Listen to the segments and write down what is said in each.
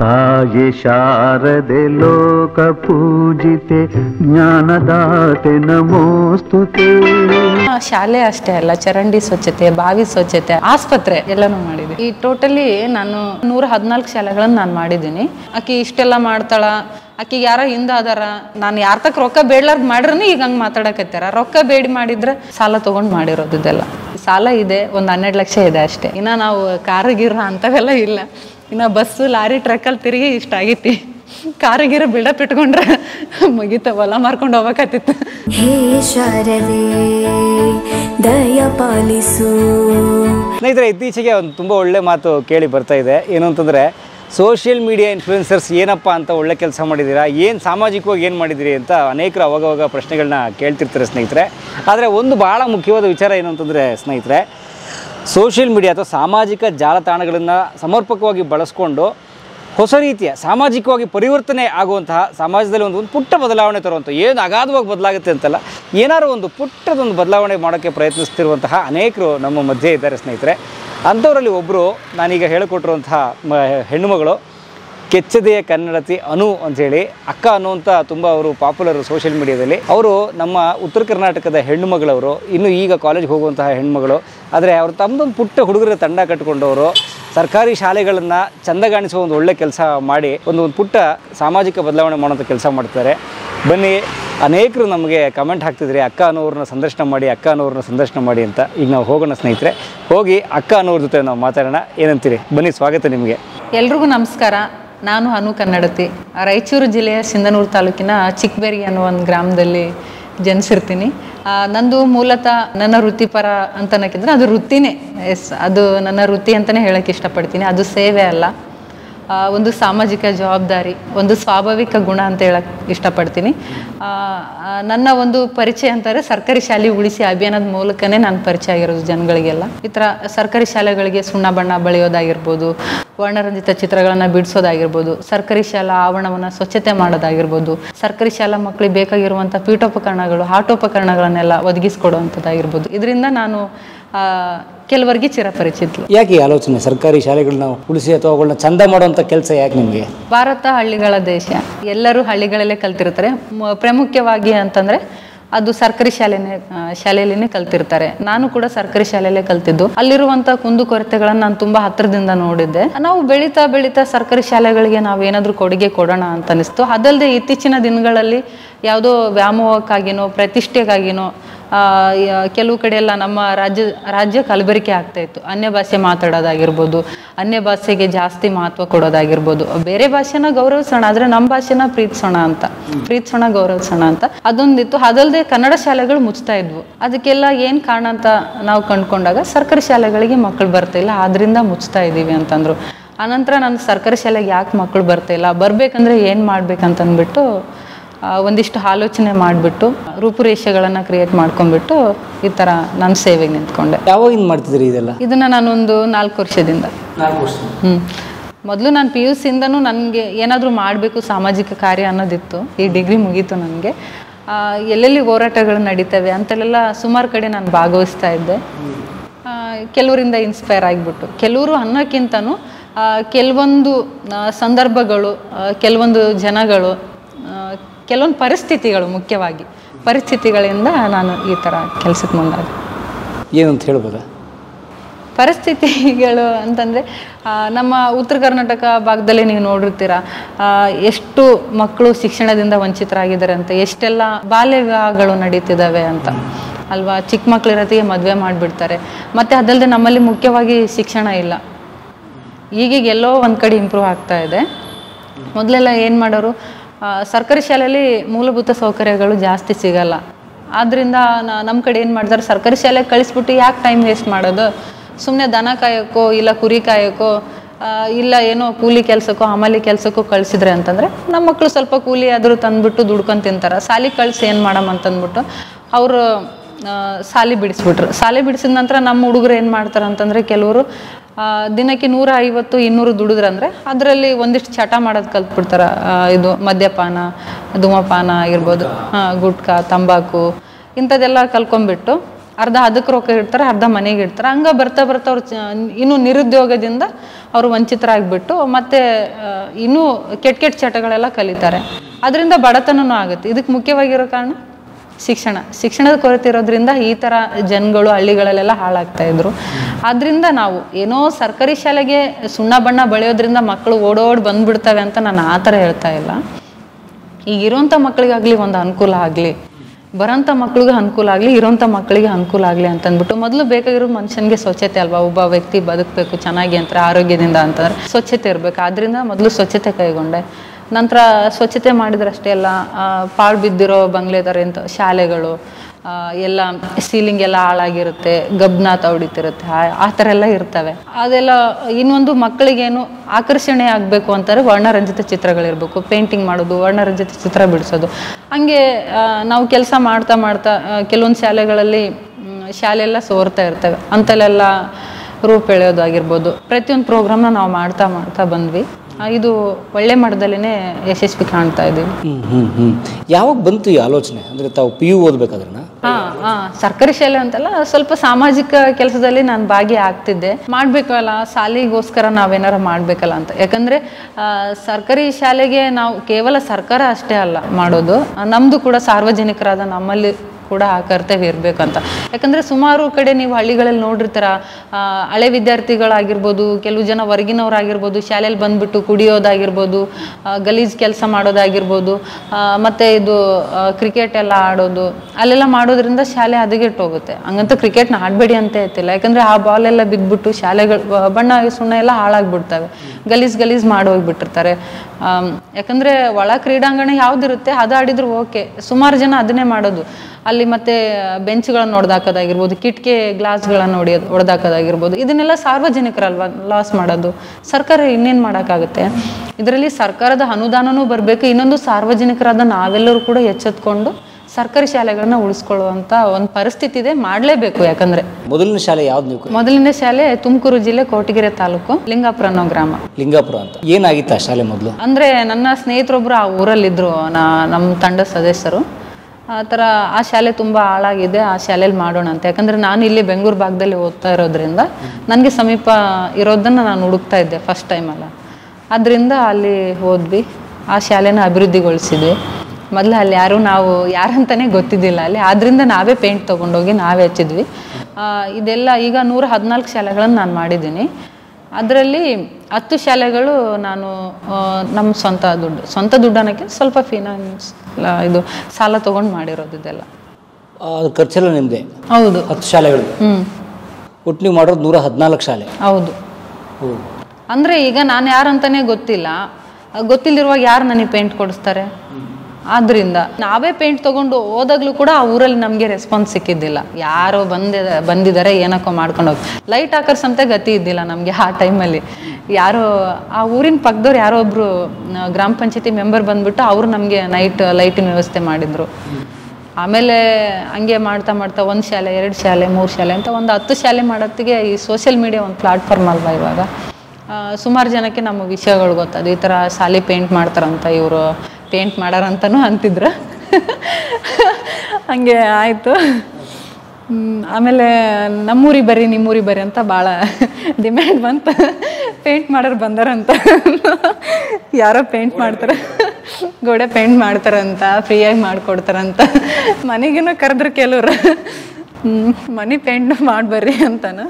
ತಾಯಿ ಶಾರದೆ ಲೋಕ ಪೂಜಿತೆ ಜ್ಞಾನದಾತೆ ನಮೋಸ್ತುತೆ ಆ, ಶಾಲೆ ಅಷ್ಟೇ ಅಲ್ಲ ಚರಂಡಿ ಸ್ವಚ್ಛತೆ ಬಾವಿ ಸ್ವಚ್ಛತೆ ಆಸ್ಪತ್ರೆ ಎಲ್ಲನೂ ಮಾಡಿದ್ವಿ ಈ ಟೋಟಲಿ ನಾನು ನೂರ ಹದಿನಾಲ್ಕು ಶಾಲೆಗಳನ್ನು ನಾನು ಮಾಡಿದ್ದೀನಿ ಆಕಿ ಇಷ್ಟೆಲ್ಲ ಮಾಡ್ತಾಳ ಆಕಿಗೆ ಯಾರೋ ಹಿಂದೆ ಅದಾರ ನಾನು ಯಾರ ತಕ್ಕ ರೊಕ್ಕ ಬೇಡ್ಲಾರ್ದು ಮಾಡ್ರನೇ ಈಗ ಹಂಗೆ ಮಾತಾಡಕತ್ತಾರ ರೊಕ್ಕ ಬೇಡಿ ಮಾಡಿದ್ರೆ ಸಾಲ ತೊಗೊಂಡು ಮಾಡಿರೋದು ಇದೆಲ್ಲ ಸಾಲ ಇದೆ ಒಂದು ಹನ್ನೆರಡು ಲಕ್ಷ ಇದೆ ಅಷ್ಟೇ ಇನ್ನು ನಾವು ಕಾರು ಗೀರ ಅಂಥವೆಲ್ಲ ಇಲ್ಲ ಇನ್ನು ಬಸ್ಸು ಲಾರಿ ಟ್ರಕ್ಕಲ್ಲಿ ತಿರುಗಿ ಇಷ್ಟ ಆಗೈತಿ ಕಾರು ಗೀರ ಬಿಲ್ಡಪ್ ಇಟ್ಕೊಂಡ್ರೆ ಮುಗೀತ ಹೊಲ ಮಾರ್ಕೊಂಡು ಹೋಗ್ಬೇಕಾತಿತ್ತು ಹೇ ಶಾರದೆ ದಯ ಪಾಲಿಸು ಸ್ನೇಹಿತರೆ ಇತ್ತೀಚೆಗೆ ಒಂದು ತುಂಬ ಒಳ್ಳೆ ಮಾತು ಕೇಳಿ ಬರ್ತಾ ಇದೆ ಏನು ಅಂತಂದರೆ ಸೋಷಿಯಲ್ ಮೀಡಿಯಾ ಇನ್ಫ್ಲೂಯೆನ್ಸರ್ಸ್ ಏನಪ್ಪ ಅಂತ ಒಳ್ಳೆ ಕೆಲಸ ಮಾಡಿದ್ದೀರಾ ಏನು ಸಾಮಾಜಿಕವಾಗಿ ಏನು ಮಾಡಿದ್ದೀರಿ ಅಂತ ಅನೇಕರು ಅವಾಗವಾಗ ಪ್ರಶ್ನೆಗಳನ್ನ ಕೇಳ್ತಿರ್ತಾರೆ ಸ್ನೇಹಿತರೆ ಆದರೆ ಒಂದು ಭಾಳ ಮುಖ್ಯವಾದ ವಿಚಾರ ಏನು ಅಂತಂದರೆ ಸ್ನೇಹಿತರೆ ಸೋಷಿಯಲ್ ಮೀಡಿಯಾ ಅಥವಾ ಸಾಮಾಜಿಕ ಜಾಲತಾಣಗಳನ್ನು ಸಮರ್ಪಕವಾಗಿ ಬಳಸ್ಕೊಂಡು ಹೊಸ ರೀತಿಯ ಸಾಮಾಜಿಕವಾಗಿ ಪರಿವರ್ತನೆ ಆಗುವಂತಹ ಸಮಾಜದಲ್ಲಿ ಒಂದು ಒಂದು ಪುಟ್ಟ ಬದಲಾವಣೆ ತರುವಂಥ ಏನು ಅಗಾಧವಾಗಿ ಬದಲಾಗುತ್ತೆ ಅಂತಲ್ಲ ಏನಾದ್ರು ಒಂದು ಪುಟ್ಟದೊಂದು ಬದಲಾವಣೆ ಮಾಡೋಕ್ಕೆ ಪ್ರಯತ್ನಿಸ್ತಿರುವಂತಹ ಅನೇಕರು ನಮ್ಮ ಮಧ್ಯೆ ಇದ್ದಾರೆ ಸ್ನೇಹಿತರೆ ಅಂಥವರಲ್ಲಿ ಒಬ್ಬರು ನಾನೀಗ ಹೇಳಿಕೊಟ್ಟಿರುವಂತಹ ಮ ಹೆಣ್ಣುಮಗಳು ಕೆಚ್ಚದೆಯ ಕನ್ನಡತಿ ಅನು ಅಂತೇಳಿ ಅಕ್ಕ ಅನ್ನುವಂಥ ತುಂಬ ಅವರು ಪಾಪ್ಯುಲರ್ ಸೋಷಿಯಲ್ ಮೀಡಿಯಾದಲ್ಲಿ ಅವರು ನಮ್ಮ ಉತ್ತರ ಕರ್ನಾಟಕದ ಹೆಣ್ಣುಮಗಳವರು ಇನ್ನು ಈಗ ಕಾಲೇಜ್ಗೆ ಹೋಗುವಂತಹ ಹೆಣ್ಮಗಳು ಆದರೆ ಅವರು ತಮ್ಮದೊಂದು ಪುಟ್ಟ ಹುಡುಗರ ತಂಡ ಕಟ್ಟಿಕೊಂಡವರು ಸರ್ಕಾರಿ ಶಾಲೆಗಳನ್ನು ಚಂದಗಾಣಿಸುವ ಒಂದು ಒಳ್ಳೆ ಕೆಲಸ ಮಾಡಿ ಒಂದು ಒಂದು ಪುಟ್ಟ ಸಾಮಾಜಿಕ ಬದಲಾವಣೆ ಮಾಡುವಂಥ ಕೆಲಸ ಮಾಡ್ತಾರೆ ಬನ್ನಿ ಅನೇಕರು ನಮಗೆ ಕಮೆಂಟ್ ಹಾಕ್ತಿದ್ರಿ ಅಕ್ಕ ಅನ್ನೋರನ್ನ ಸಂದರ್ಶನ ಮಾಡಿ ಅಕ್ಕ ಅನ್ನೋರನ್ನ ಸಂದರ್ಶನ ಮಾಡಿ ಅಂತ ಈಗ ನಾವು ಹೋಗೋಣ ಸ್ನೇಹಿತರೆ ಹೋಗಿ ಅಕ್ಕ ಅನ್ನೋರ ಜೊತೆ ನಾವು ಮಾತಾಡೋಣ ಏನಂತೀರಿ ಬನ್ನಿ ಸ್ವಾಗತ ನಿಮಗೆ ಎಲ್ರಿಗೂ ನಮಸ್ಕಾರ ನಾನು ಅನು ಕನ್ನಡತಿ ರಾಯಚೂರು ಜಿಲ್ಲೆಯ ಸಿಂಧನೂರು ತಾಲೂಕಿನ ಚಿಕ್ಕಬೇರಿ ಅನ್ನೋ ಒಂದು ಗ್ರಾಮದಲ್ಲಿ ಜನಿಸಿರ್ತೀನಿ ಆ, ನಂದು ಮೂಲತಃ ನನ್ನ ವೃತ್ತಿಪರ ಅಂತ ಅನ್ನೋಕ್ಕಿಂದ್ರೆ ಅದು ವೃತ್ತಿನೇ ಎಸ್ ಅದು ನನ್ನ ವೃತ್ತಿ ಅಂತಲೇ ಹೇಳೋಕ್ಕೆ ಇಷ್ಟಪಡ್ತೀನಿ ಅದು ಸೇವೆ ಅಲ್ಲ ಆ, ಒಂದು ಸಾಮಾಜಿಕ ಜವಾಬ್ದಾರಿ ಒಂದು ಸ್ವಾಭಾವಿಕ ಗುಣ ಅಂತ ಹೇಳಕ್ ಇಷ್ಟಪಡ್ತೀನಿ ಆ, ಆ, ನನ್ನ ಒಂದು ಪರಿಚಯ ಅಂತಾರೆ ಸರ್ಕಾರಿ ಶಾಲೆ ಉಳಿಸಿ ಅಭಿಯಾನದ ಮೂಲಕನೇ ನಾನು ಪರಿಚಯ ಆಗಿರೋದು ಜನಗಳಿಗೆಲ್ಲ ಈ ಥರ ಸರ್ಕಾರಿ ಶಾಲೆಗಳಿಗೆ ಸುಣ್ಣ ಬಣ್ಣ ಬಳಿಯೋದಾಗಿರ್ಬೋದು ವರ್ಣರಂಜಿತ ಚಿತ್ರಗಳನ್ನು ಬಿಡಿಸೋದಾಗಿರ್ಬೋದು ಸರ್ಕಾರಿ ಶಾಲಾ ಆವರಣವನ್ನು ಸ್ವಚ್ಛತೆ ಮಾಡೋದಾಗಿರ್ಬೋದು ಸರ್ಕಾರಿ ಶಾಲಾ ಮಕ್ಕಳಿಗೆ ಬೇಕಾಗಿರುವಂಥ ಪೀಠೋಪಕರಣಗಳು ಆಟೋಪಕರಣಗಳನ್ನೆಲ್ಲ ಒದಗಿಸ್ಕೊಡುವಂಥದ್ದಾಗಿರ್ಬೋದು ಇದರಿಂದ ನಾನು ಆ, ಕೆಲವರಿಗೆ ಚಿರಪರಿಚಿತಳು ಯಾಕೆ ಈ ಆಲೋಚನೆ ಸರ್ಕಾರಿ ಶಾಲೆಗಳನ್ನ ಉಳಿಸಿ ಅಥವಾ ಅವುಗಳನ್ನ ಚಂದ ಮಾಡುವಂಥ ಕೆಲಸ ಯಾಕೆ ನಿಮಗೆ ಭಾರತ ಹಳ್ಳಿಗಳ ದೇಶ ಎಲ್ಲರೂ ಹಳ್ಳಿಗಳಲ್ಲೇ ಕಲ್ತಿರ್ತಾರೆ ಮ- ಪ್ರಾಮುಖ್ಯವಾಗಿ ಅಂತಂದ್ರೆ ಅದು ಸರ್ಕಾರಿ ಶಾಲೆನೇ ಆ, ಶಾಲೆಯಲ್ಲಿನೇ ಕಲ್ತಿರ್ತಾರೆ ನಾನು ಕೂಡ ಸರ್ಕಾರಿ ಶಾಲೆಯಲ್ಲೇ ಕಲ್ತಿದ್ದು ಅಲ್ಲಿರುವಂತ ಕುಂದುಕೊರತೆಗಳನ್ನ ನಾನು ತುಂಬಾ ಹತ್ರದಿಂದ ನೋಡಿದ್ದೆ ನಾವು ಬೆಳೀತಾ ಬೆಳೀತಾ ಸರ್ಕಾರಿ ಶಾಲೆಗಳಿಗೆ ನಾವು ಏನಾದ್ರೂ ಕೊಡುಗೆ ಕೊಡೋಣ ಅಂತ ಅನಿಸ್ತು ಅದಲ್ಲದೆ ಇತ್ತೀಚಿನ ದಿನಗಳಲ್ಲಿ ಯಾವುದೋ ವ್ಯಾಮೋಹಕ್ಕಾಗಿನೋ ಪ್ರತಿಷ್ಠೆಗಾಗಿನೋ ಆ, ಯ- ಕೆಲವು ಕಡೆ ಎಲ್ಲ ನಮ್ಮ ರಾಜ್ಯ ರಾಜ್ಯ ಕಲಬೆರಕೆ ಆಗ್ತಾ ಇತ್ತು ಅನ್ಯ ಭಾಷೆ ಮಾತಾಡೋದಾಗಿರ್ಬೋದು ಅನ್ಯ ಭಾಷೆಗೆ ಜಾಸ್ತಿ ಮಹತ್ವ ಕೊಡೋದಾಗಿರ್ಬೋದು ಬೇರೆ ಭಾಷೆನ ಗೌರವಿಸೋಣ ಆದ್ರೆ ನಮ್ಮ ಭಾಷೆನ ಪ್ರೀತಿಸೋಣ ಅಂತ ಪ್ರೀತಿಸೋಣ ಗೌರವಿಸೋಣ ಅಂತ ಅದೊಂದಿತ್ತು ಅದಲ್ಲದೆ ಕನ್ನಡ ಶಾಲೆಗಳು ಮುಚ್ತಾ ಇದ್ವು ಅದಕ್ಕೆಲ್ಲ ಏನ್ ಕಾರಣ ಅಂತ ನಾವು ಕಂಡ್ಕೊಂಡಾಗ ಸರ್ಕಾರಿ ಶಾಲೆಗಳಿಗೆ ಮಕ್ಕಳು ಬರ್ತಿಲ್ಲ ಆದ್ರಿಂದ ಮುಚ್ತಾ ಇದೀವಿ ಅಂತಂದ್ರು ಆನಂತರ ನಾನು ಸರ್ಕಾರಿ ಶಾಲೆಗೆ ಯಾಕೆ ಮಕ್ಕಳು ಬರ್ತಿಲ್ಲ ಬರ್ಬೇಕಂದ್ರೆ ಏನ್ ಮಾಡ್ಬೇಕಂತ ಅಂದ್ಬಿಟ್ಟು ಆ, ಒಂದಿಷ್ಟು ಆಲೋಚನೆ ಮಾಡಿಬಿಟ್ಟು ರೂಪುರೇಷೆಗಳನ್ನು ಕ್ರಿಯೇಟ್ ಮಾಡ್ಕೊಂಡ್ಬಿಟ್ಟು ಈ ಥರ ನಾನು ಸೇವೆಗೆ ನಿಂತ್ಕೊಂಡೆ ಯಾವಾಗಿಂದ ಮಾಡ್ತಿದ್ರಿ ಇದೆಲ್ಲ ಇದನ್ನು ನಾನೊಂದು ನಾಲ್ಕು ವರ್ಷದಿಂದ ನಾಲ್ಕು ವರ್ಷ ಹ್ಞೂ ಮೊದಲು ನಾನು ಪಿ ಯು ಸಿಂದನೂ ನನಗೆ ಏನಾದರೂ ಮಾಡಬೇಕು ಸಾಮಾಜಿಕ ಕಾರ್ಯ ಅನ್ನೋದಿತ್ತು ಈ ಡಿಗ್ರಿ ಮುಗೀತು ನನಗೆ ಎಲ್ಲೆಲ್ಲಿ ಹೋರಾಟಗಳು ನಡೀತವೆ ಅಂತಲ್ಲೆಲ್ಲ ಸುಮಾರು ಕಡೆ ನಾನು ಭಾಗವಹಿಸ್ತಾ ಇದ್ದೆ ಆ, ಕೆಲವರಿಂದ ಇನ್ಸ್ಪೈರ್ ಆಗಿಬಿಟ್ಟು ಕೆಲವರು ಅನ್ನೋಕ್ಕಿಂತನೂ ಆ, ಕೆಲವೊಂದು ಆ, ಸಂದರ್ಭಗಳು ಆ, ಕೆಲವೊಂದು ಜನಗಳು ಆ, ಕೆಲವೊಂದು ಪರಿಸ್ಥಿತಿಗಳು ಮುಖ್ಯವಾಗಿ ಪರಿಸ್ಥಿತಿಗಳಿಂದ ನಾನು ಈ ಥರ ಕೆಲಸಕ್ಕೆ ಮುಂದಾದೆ ಏನಂತ ಹೇಳ್ಬೋದಾ ಪರಿಸ್ಥಿತಿಗಳು ಅಂತಂದರೆ ನಮ್ಮ ಉತ್ತರ ಕರ್ನಾಟಕ ಭಾಗದಲ್ಲಿ ನೀವು ನೋಡಿರ್ತೀರ ಆ, ಎಷ್ಟು ಮಕ್ಕಳು ಶಿಕ್ಷಣದಿಂದ ವಂಚಿತರಾಗಿದ್ದಾರೆ ಅಂತ ಎಷ್ಟೆಲ್ಲ ಬಾಲ್ಯ ವಿವಾಹಗಳು ನಡೀತಿದ್ದಾವೆ ಅಂತ ಅಲ್ವಾ ಚಿಕ್ಕ ಮಕ್ಕಳಿರತ್ತಿಗೆ ಮದುವೆ ಮಾಡಿಬಿಡ್ತಾರೆ ಮತ್ತು ಅದಲ್ಲದೆ ನಮ್ಮಲ್ಲಿ ಮುಖ್ಯವಾಗಿ ಶಿಕ್ಷಣ ಇಲ್ಲ ಈಗೀಗ ಎಲ್ಲೋ ಒಂದು ಕಡೆ ಇಂಪ್ರೂವ್ ಆಗ್ತಾ ಇದೆ ಮೊದಲೆಲ್ಲ ಏನು ಮಾಡೋರು ಆ, ಸರ್ಕಾರಿ ಶಾಲೆಯಲ್ಲಿ ಮೂಲಭೂತ ಸೌಕರ್ಯಗಳು ಜಾಸ್ತಿ ಸಿಗಲ್ಲ ಆದ್ದರಿಂದ ನಮ್ಮ ಕಡೆ ಏನು ಮಾಡ್ತಾರೆ ಸರ್ಕಾರಿ ಶಾಲೆಗೆ ಕಳಿಸ್ಬಿಟ್ಟು ಯಾಕೆ ಟೈಮ್ ವೇಸ್ಟ್ ಮಾಡೋದು ಸುಮ್ಮನೆ ದನ ಕಾಯೋಕ್ಕೋ ಇಲ್ಲ ಕುರಿ ಕಾಯೋಕ್ಕೋ ಆ, ಇಲ್ಲ ಏನೋ ಕೂಲಿ ಕೆಲಸಕ್ಕೋ ಹಮಾಲಿ ಕೆಲಸಕ್ಕೋ ಕಳಿಸಿದ್ರೆ ಅಂತಂದರೆ ನಮ್ಮ ಮಕ್ಕಳು ಸ್ವಲ್ಪ ಕೂಲಿ ಆದರೂ ತಂದ್ಬಿಟ್ಟು ದುಡ್ಕೊಂಡು ತಿಂತಾರೆ ಸಾಲಿ ಕಳಿಸಿ ಏನು ಮಾಡಮ್ ಅಂತಂದ್ಬಿಟ್ಟು ಅವರು ಸಾಲಿ ಬಿಡಿಸ್ಬಿಟ್ರು ಸಾಲಿ ಬಿಡಿಸಿದ ನಂತರ ನಮ್ಮ ಹುಡುಗರು ಏನು ಮಾಡ್ತಾರೆ ಅಂತಂದರೆ ಕೆಲವರು ಆ, ದಿನಕ್ಕೆ ನೂರ ಐವತ್ತು ಇನ್ನೂರು ದುಡಿದ್ರಂದ್ರೆ ಅದರಲ್ಲಿ ಒಂದಿಷ್ಟು ಚಟ ಮಾಡೋದು ಕಲ್ತ್ಬಿಡ್ತಾರೆ ಆ, ಇದು ಮದ್ಯಪಾನ ಧೂಮಪಾನ ಆಗಿರ್ಬೋದು ಹಾಂ ಗುಟ್ಕಾ ತಂಬಾಕು ಇಂಥದ್ದೆಲ್ಲ ಕಲ್ಕೊಂಡ್ಬಿಟ್ಟು ಅರ್ಧ ಅದಕ್ಕೆ ರೊಕ್ಕ ಇಡ್ತಾರೆ ಅರ್ಧ ಮನೆಗೆ ಇಡ್ತಾರೆ ಹಂಗೆ ಬರ್ತಾ ಬರ್ತಾ ಅವ್ರು ಚ- ಇನ್ನೂ ನಿರುದ್ಯೋಗದಿಂದ ಅವರು ವಂಚಿತರಾಗ್ಬಿಟ್ಟು ಮತ್ತೆ ಆ, ಇನ್ನೂ ಕೆಟ್ಟ ಕೆಟ್ಟ ಚಟಗಳೆಲ್ಲ ಕಲಿತಾರೆ ಅದರಿಂದ ಬಡತನನೂ ಆಗುತ್ತೆ ಇದಕ್ಕೆ ಮುಖ್ಯವಾಗಿರೋ ಕಾರಣ ಶಿಕ್ಷಣ ಶಿಕ್ಷಣದ ಕೊರತೆ ಇರೋದ್ರಿಂದ ಈ ಥರ ಜನಗಳು ಹಳ್ಳಿಗಳಲ್ಲೆಲ್ಲ ಹಾಳಾಗ್ತಾ ಇದ್ರು ಆದ್ರಿಂದ ನಾವು ಏನೋ ಸರ್ಕಾರಿ ಶಾಲೆಗೆ ಸುಣ್ಣ ಬಣ್ಣ ಬಳಿಯೋದ್ರಿಂದ ಮಕ್ಕಳು ಓಡೋಡಿ ಬಂದ್ಬಿಡ್ತವೆ ಅಂತ ನಾನು ಆ ಥರ ಹೇಳ್ತಾ ಇಲ್ಲ ಈಗ ಇರೋಂಥ ಮಕ್ಕಳಿಗಾಗಲಿ ಒಂದು ಅನುಕೂಲ ಆಗಲಿ ಬರೋಂಥ ಮಕ್ಳಿಗೆ ಅನುಕೂಲ ಆಗಲಿ ಇರೋಂಥ ಮಕ್ಕಳಿಗೆ ಅನುಕೂಲ ಆಗಲಿ ಅಂತಂದ್ಬಿಟ್ಟು ಮೊದಲು ಬೇಕಾಗಿರೋ ಮನುಷ್ಯನಿಗೆ ಸ್ವಚ್ಛತೆ ಅಲ್ವಾ ಒಬ್ಬ ವ್ಯಕ್ತಿ ಬದುಕಬೇಕು ಚೆನ್ನಾಗಿ ಅಂತಾರೆ ಆರೋಗ್ಯದಿಂದ ಅಂತಂದ್ರೆ ಸ್ವಚ್ಛತೆ ಇರಬೇಕು ಆದ್ರಿಂದ ಮೊದಲು ಸ್ವಚ್ಛತೆ ಕೈಗೊಂಡೆ ನಂತರ ಸ್ವಚ್ಛತೆ ಮಾಡಿದ್ರಷ್ಟೇ ಅಲ್ಲ ಆ, ಪಾಳು ಬಿದ್ದಿರೋ ಬಂಗ್ಲೆದಾರೆ ಅಂತ ಶಾಲೆಗಳು ಆ, ಎಲ್ಲ ಸೀಲಿಂಗ್ ಎಲ್ಲ ಹಾಳಾಗಿರುತ್ತೆ ಗಬ್ನಾಥ ಹೊಡಿತಿರುತ್ತೆ ಆ- ಆ ಥರ ಎಲ್ಲ ಇರ್ತವೆ ಅದೆಲ್ಲ ಇನ್ನೊಂದು ಮಕ್ಕಳಿಗೇನು ಆಕರ್ಷಣೆ ಆಗಬೇಕು ಅಂತಾರೆ ವರ್ಣರಂಜಿತ ಚಿತ್ರಗಳಿರ್ಬೇಕು ಪೇಂಟಿಂಗ್ ಮಾಡೋದು ವರ್ಣರಂಜಿತ ಚಿತ್ರ ಬಿಡಿಸೋದು ಹಂಗೆ ಆ, ನಾವು ಕೆಲಸ ಮಾಡ್ತಾ ಮಾಡ್ತಾ ಕೆಲವೊಂದು ಶಾಲೆಗಳಲ್ಲಿ ಮ್, ಶಾಲೆ ಎಲ್ಲ ಸೋರ್ತಾ ಇರ್ತವೆ ಅಂತಲ್ಲೆಲ್ಲ ರೂಪ್ ಎಳೆಯೋದು ಆಗಿರ್ಬೋದು ಪ್ರತಿಯೊಂದು ಪ್ರೋಗ್ರಾಮ್ನ ನಾವು ಮಾಡ್ತಾ ಮಾಡ್ತಾ ಬಂದ್ವಿ ಆ, ಇದು ಒಳ್ಳೆ ಮಟ್ಟದಲ್ಲೇ ಯಶಸ್ವಿ ಕಾಣ್ತಾ ಇದ್ದೀವಿ ಹ್ಞೂ ಹ್ಞೂ ಹ್ಞೂ ಯಾವಾಗ ಬಂತು ಈ ಆಲೋಚನೆ ಅಂದರೆ ತಾವು ಪಿ ಯು ಓದ್ಬೇಕಾದ್ರನ ಹಾ ಹಾ ಸರ್ಕಾರಿ ಶಾಲೆ ಅಂತಲ್ಲ ಸ್ವಲ್ಪ ಸಾಮಾಜಿಕ ಕೆಲಸದಲ್ಲಿ ನಾನು ಭಾಗಿ ಆಗ್ತಿದ್ದೆ ಮಾಡ್ಬೇಕಲ್ಲ ಶಾಲೆಗೋಸ್ಕರ ನಾವೇನಾರ ಮಾಡ್ಬೇಕಲ್ಲ ಅಂತ ಯಾಕಂದ್ರೆ ಆ, ಸರ್ಕಾರಿ ಶಾಲೆಗೆ ನಾವು ಕೇವಲ ಸರ್ಕಾರ ಅಷ್ಟೇ ಅಲ್ಲ ಮಾಡೋದು ಆ, ನಮ್ದು ಕೂಡ ಸಾರ್ವಜನಿಕರಾದ ನಮ್ಮಲ್ಲಿ ಕೂಡ ಆ ಕರ್ತವ್ಯ ಇರಬೇಕಂತ ಯಾಕಂದ್ರೆ ಸುಮಾರು ಕಡೆ ನೀವು ಹಳ್ಳಿಗಳಲ್ಲಿ ನೋಡಿರ್ತೀರ ಆ, ಹಳೆ ವಿದ್ಯಾರ್ಥಿಗಳಾಗಿರ್ಬೋದು ಕೆಲವು ಜನ ಹೊರಗಿನವರಾಗಿರ್ಬೋದು ಶಾಲೆಯಲ್ಲಿ ಬಂದ್ಬಿಟ್ಟು ಕುಡಿಯೋದಾಗಿರ್ಬೋದು ಆ, ಗಲೀಜ್ ಕೆಲಸ ಮಾಡೋದಾಗಿರ್ಬೋದು ಆ, ಮತ್ತೆ ಇದು ಕ್ರಿಕೆಟ್ ಎಲ್ಲ ಆಡೋದು ಅಲ್ಲೆಲ್ಲ ಮಾಡೋದ್ರಿಂದ ಶಾಲೆ ಹದಗೆಟ್ಟು ಹೋಗುತ್ತೆ ಹಂಗಂತ ಕ್ರಿಕೆಟ್ನ ಆಡಬೇಡಿ ಅಂತ ಹೇಳ್ತಿಲ್ಲ ಯಾಕಂದ್ರೆ ಆ ಬಾಲ್ ಎಲ್ಲ ಬಿದ್ದುಬಿಟ್ಟು ಶಾಲೆಗಳು ಬ- ಬಣ್ಣ ಸುಣ್ಣ ಎಲ್ಲ ಹಾಳಾಗ್ಬಿಡ್ತವೆ ಗಲೀಜ್ ಗಲೀಜ್ ಮಾಡಿ ಹೋಗ್ಬಿಟ್ಟಿರ್ತಾರೆ ಆಮ್, ಯಾಕಂದ್ರೆ ಒಳ ಕ್ರೀಡಾಂಗಣ ಯಾವ್ದಿರುತ್ತೆ ಅದು ಆಡಿದ್ರು ಓಕೆ ಸುಮಾರು ಜನ ಅದನ್ನೇ ಮಾಡೋದು ಅಲ್ಲಿ ಮತ್ತೆ ಬೆಂಚ್ಗಳನ್ನ ಹೊಡೆದಾಕೋದಾಗಿರ್ಬೋದು ಕಿಟಕಿ ಗ್ಲಾಸ್ಗಳನ್ನ ಹೊಡಿಯೋದು ಹೊಡೆದಾಕೋದಾಗಿರ್ಬೋದು ಇದನ್ನೆಲ್ಲ ಸಾರ್ವಜನಿಕರಲ್ವಾ ಲಾಸ್ ಮಾಡೋದು ಸರ್ಕಾರ ಇನ್ನೇನು ಮಾಡೋಕ್ಕಾಗುತ್ತೆ ಇದರಲ್ಲಿ ಸರ್ಕಾರದ ಅನುದಾನನೂ ಬರಬೇಕು ಇನ್ನೊಂದು ಸಾರ್ವಜನಿಕರಾದ ನಾವೆಲ್ಲರೂ ಕೂಡ ಎಚ್ಚೆತ್ಕೊಂಡು ಸರ್ಕಾರಿ ಶಾಲೆಗಳನ್ನ ಉಳಿಸ್ಕೊಳ್ಳುವಂಥ ಒಂದು ಪರಿಸ್ಥಿತಿ ಇದೆ ಮಾಡಲೇಬೇಕು ಯಾಕಂದ್ರೆ ಮೊದಲನೇ ಶಾಲೆ ಯಾವ್ದು ನೀವು ಮೊದಲನೇ ಶಾಲೆ ತುಮಕೂರು ಜಿಲ್ಲೆ ಕೋಟಗೆರೆ ತಾಲೂಕು ಲಿಂಗಾಪುರ ಅನ್ನೋ ಗ್ರಾಮ ಲಿಂಗಾಪುರ ಅಂತ ಏನಾಗಿತ್ತು ಆ ಶಾಲೆ ಮೊದಲು ಅಂದ್ರೆ ನನ್ನ ಸ್ನೇಹಿತರೊಬ್ರು ಆ ಊರಲ್ಲಿದ್ದರು ನಾ ನಮ್ಮ ತಂಡದ ಸದಸ್ಯರು ಆ ಥರ ಆ ಶಾಲೆ ತುಂಬ ಹಾಳಾಗಿದೆ ಆ ಶಾಲೆಯಲ್ಲಿ ಮಾಡೋಣ ಅಂತ ಯಾಕಂದ್ರೆ ನಾನು ಇಲ್ಲಿ ಬೆಂಗಳೂರು ಭಾಗದಲ್ಲಿ ಓದ್ತಾ ಇರೋದ್ರಿಂದ ನನಗೆ ಸಮೀಪ ಇರೋದನ್ನು ನಾನು ಹುಡುಕ್ತಾ ಇದ್ದೆ ಫಸ್ಟ್ ಟೈಮ್ ಅಲ್ಲ ಅದರಿಂದ ಅಲ್ಲಿ ಹೋದ್ವಿ ಆ ಶಾಲೆನ ಅಭಿವೃದ್ಧಿಗೊಳಿಸಿದ್ವಿ ಮೊದಲು ಅಲ್ಲಿ ಯಾರು ನಾವು ಯಾರಂತಾನೆ ಗೊತ್ತಿದ್ದಿಲ್ಲ ಅಲ್ಲಿ ಆದ್ರಿಂದ ನಾವೇ ಪೇಂಟ್ ತೊಗೊಂಡೋಗಿ ನಾವೇ ಹಚ್ಚಿದ್ವಿ ಆ, ಇದೆಲ್ಲ ಈಗ ನೂರ ಹದಿನಾಲ್ಕು ಶಾಲೆಗಳನ್ನು ನಾನು ಮಾಡಿದ್ದೀನಿ ಅದರಲ್ಲಿ ಹತ್ತು ಶಾಲೆಗಳು ನಾನು ಆ, ನಮ್ಮ ಸ್ವಂತ ದುಡ್ಡು ಸ್ವಂತ ದುಡ್ಡು ಅನ್ನೋಕ್ಕೆ ಸ್ವಲ್ಪ ಫಿನಾನ್ಸ್ ಇದು ಸಾಲ ತೊಗೊಂಡು ಮಾಡಿರೋದು ಇದೆಲ್ಲ ಅದು ಖರ್ಚೆಲ್ಲ ನಿಮ್ಮದೇ ಹೌದು ಹತ್ತು ಶಾಲೆಗಳು ಹ್ಞೂ ಒಟ್ಟು ನೀವು ಮಾಡೋದು ನೂರ ಹದಿನಾಲ್ಕು ಶಾಲೆ ಹೌದು ಅಂದರೆ ಈಗ ನಾನು ಯಾರಂತಾನೆ ಗೊತ್ತಿಲ್ಲ ಅಹ್ ಗೊತ್ತಿಲ್ದಿರುವಾಗ ಯಾರು ನನಗೆ ಪೇಂಟ್ ಕೊಡಿಸ್ತಾರೆ ಆದ್ರಿಂದ ನಾವೇ ಪೇಂಟ್ ತಗೊಂಡು ಹೋದಾಗ್ಲೂ ಕೂಡ ಆ ಊರಲ್ಲಿ ನಮಗೆ ರೆಸ್ಪಾನ್ಸ್ ಸಿಕ್ಕಿದ್ದಿಲ್ಲ ಯಾರೋ ಬಂದ ಬಂದಿದ್ದಾರೆ ಏನಕ್ಕೋ ಮಾಡ್ಕೊಂಡು ಹೋಗಿ ಲೈಟ್ ಹಾಕರ್ಸ್ ಅಂತ ಗತಿ ಇದ್ದಿಲ್ಲ ನಮಗೆ ಆ ಟೈಮಲ್ಲಿ ಯಾರೋ ಆ ಊರಿನ ಪಕ್ಕದವ್ರು ಯಾರೋ ಒಬ್ರು ಆ, ಗ್ರಾಮ ಪಂಚಾಯತಿ ಮೆಂಬರ್ ಬಂದ್ಬಿಟ್ಟು ಅವರು ನಮಗೆ ನೈಟ್ ಲೈಟಿನ ವ್ಯವಸ್ಥೆ ಮಾಡಿದ್ರು ಆಮೇಲೆ ಹಂಗೆ ಮಾಡ್ತಾ ಮಾಡ್ತಾ ಒಂದು ಶಾಲೆ ಎರಡು ಶಾಲೆ ಮೂರು ಶಾಲೆ ಅಂತ ಒಂದು ಹತ್ತು ಶಾಲೆ ಮಾಡೋತ್ತಿಗೆ ಈ ಸೋಷಿಯಲ್ ಮೀಡಿಯಾ ಒಂದು ಪ್ಲಾಟ್ಫಾರ್ಮ್ ಅಲ್ವಾ ಇವಾಗ ಸುಮಾರು ಜನಕ್ಕೆ ನಮ್ಮ ವಿಷಯಗಳು ಗೊತ್ತದು ಈ ಥರ ಶಾಲೆ ಪೇಂಟ್ ಮಾಡ್ತಾರಂತ ಇವರು ಪೇಂಟ್ ಮಾಡಾರಂತನೂ ಅಂತಿದ್ರು ಹಂಗೆ ಆಯಿತು ಆಮೇಲೆ ನಮ್ಮೂರಿಗೆ ಬರ್ರಿ ನಿಮ್ಮೂರಿಗೆ ಬರ್ರಿ ಅಂತ ಭಾಳ ಡಿಮ್ಯಾಂಡ್ ಬಂತು ಪೇಂಟ್ ಮಾಡೋರು ಬಂದಾರಂತ ಯಾರೋ ಪೇಂಟ್ ಮಾಡ್ತಾರೆ ಗೋಡೆ ಪೇಂಟ್ ಮಾಡ್ತಾರಂತ ಫ್ರೀಯಾಗಿ ಮಾಡಿಕೊಡ್ತಾರಂತ ಮನೆಗೇನೋ ಕರೆದ್ರು ಕೆಲವ್ರು ಹ್ಮ್, ಮನೆ ಪೇಂಟ್ ಮಾಡ್ಬರ್ರಿ ಅಂತಾನ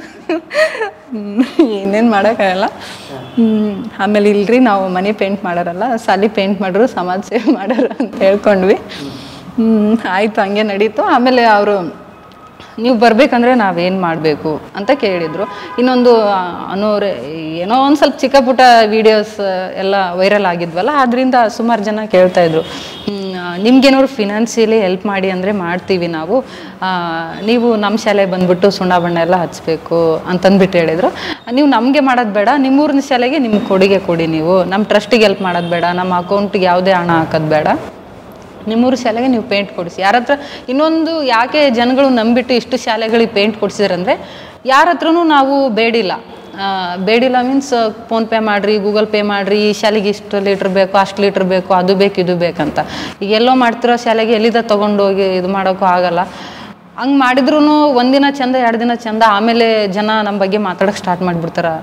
ಏನೇನು ಮಾಡೋಕ್ಕಾಗಲ್ಲ ಹ್ಮ್, ಆಮೇಲೆ ಇಲ್ರಿ ನಾವು ಮನೆ ಪೇಂಟ್ ಮಾಡೋರಲ್ಲ ಸಾಲಿ ಪೇಂಟ್ ಮಾಡೋರು ಸಮಾಜ ಸೇವೆ ಮಾಡೋರು ಅಂತ ಹೇಳ್ಕೊಂಡ್ವಿ ಹ್ಮ್, ಆಯ್ತು ಹಂಗೆ ನಡೀತು ಆಮೇಲೆ ಅವರು ನೀವು ಬರಬೇಕಂದ್ರೆ ನಾವೇನು ಮಾಡಬೇಕು ಅಂತ ಕೇಳಿದರು ಇನ್ನೊಂದು ಅನ್ನೋರೆ ಏನೋ ಒಂದು ಸ್ವಲ್ಪ ಚಿಕ್ಕ ಪುಟ್ಟ ವೀಡಿಯೋಸ್ ಎಲ್ಲ ವೈರಲ್ ಆಗಿದ್ವಲ್ಲ ಅದರಿಂದ ಸುಮಾರು ಜನ ಕೇಳ್ತಾ ಇದ್ರು ನಿಮ್ಗೇನಾದ್ರು ಫಿನಾನ್ಷಿಯಲಿ ಹೆಲ್ಪ್ ಮಾಡಿ ಅಂದರೆ ಮಾಡ್ತೀವಿ ನಾವು ಆ, ನೀವು ನಮ್ಮ ಶಾಲೆ ಬಂದ್ಬಿಟ್ಟು ಸುಣ್ಣ ಬಣ್ಣ ಎಲ್ಲ ಹಚ್ಚಬೇಕು ಅಂತಂದ್ಬಿಟ್ಟು ಹೇಳಿದರು ನೀವು ನಮಗೆ ಮಾಡೋದು ಬೇಡ ನಿಮ್ಮೂರಿನ ಶಾಲೆಗೆ ನಿಮ್ಗೆ ಕೊಡುಗೆ ಕೊಡಿ ನೀವು ನಮ್ಮ ಟ್ರಸ್ಟಿಗೆ ಹೆಲ್ಪ್ ಮಾಡೋದು ಬೇಡ ನಮ್ಮ ಅಕೌಂಟಿಗೆ ಯಾವುದೇ ಹಣ ಹಾಕೋದು ಬೇಡ ನಿಮ್ಮೂರು ಶಾಲೆಗೆ ನೀವು ಪೇಂಟ್ ಕೊಡಿಸಿ ಯಾರ ಹತ್ರ ಇನ್ನೊಂದು ಯಾಕೆ ಜನಗಳು ನಂಬಿಟ್ಟು ಇಷ್ಟು ಶಾಲೆಗಳಿಗೆ ಪೇಂಟ್ ಕೊಡಿಸಿದ್ರಂದ್ರೆ ಯಾರ ಹತ್ರನೂ ನಾವು ಬೇಡಿಲ್ಲ ಆ, ಬೇಡಿಲ್ಲ ಮೀನ್ಸ್ ಫೋನ್ಪೇ ಮಾಡಿರಿ ಗೂಗಲ್ ಪೇ ಮಾಡಿರಿ ಈ ಶಾಲೆಗೆ ಇಷ್ಟು ಲೀಟ್ರ್ ಬೇಕು ಅಷ್ಟು ಲೀಟ್ರ್ ಬೇಕು ಅದು ಬೇಕು ಇದು ಬೇಕಂತ ಈಗ ಎಲ್ಲೋ ಮಾಡ್ತಿರೋ ಶಾಲೆಗೆ ಎಲ್ಲಿದ ತೊಗೊಂಡೋಗಿ ಇದು ಮಾಡೋಕ್ಕೂ ಆಗಲ್ಲ ಹಂಗೆ ಮಾಡಿದ್ರು ಒಂದಿನ ಚಂದ ಎರಡು ದಿನ ಚಂದ ಆಮೇಲೆ ಜನ ನಮ್ಮ ಬಗ್ಗೆ ಮಾತಾಡೋಕೆ ಸ್ಟಾರ್ಟ್ ಮಾಡಿಬಿಡ್ತಾರೆ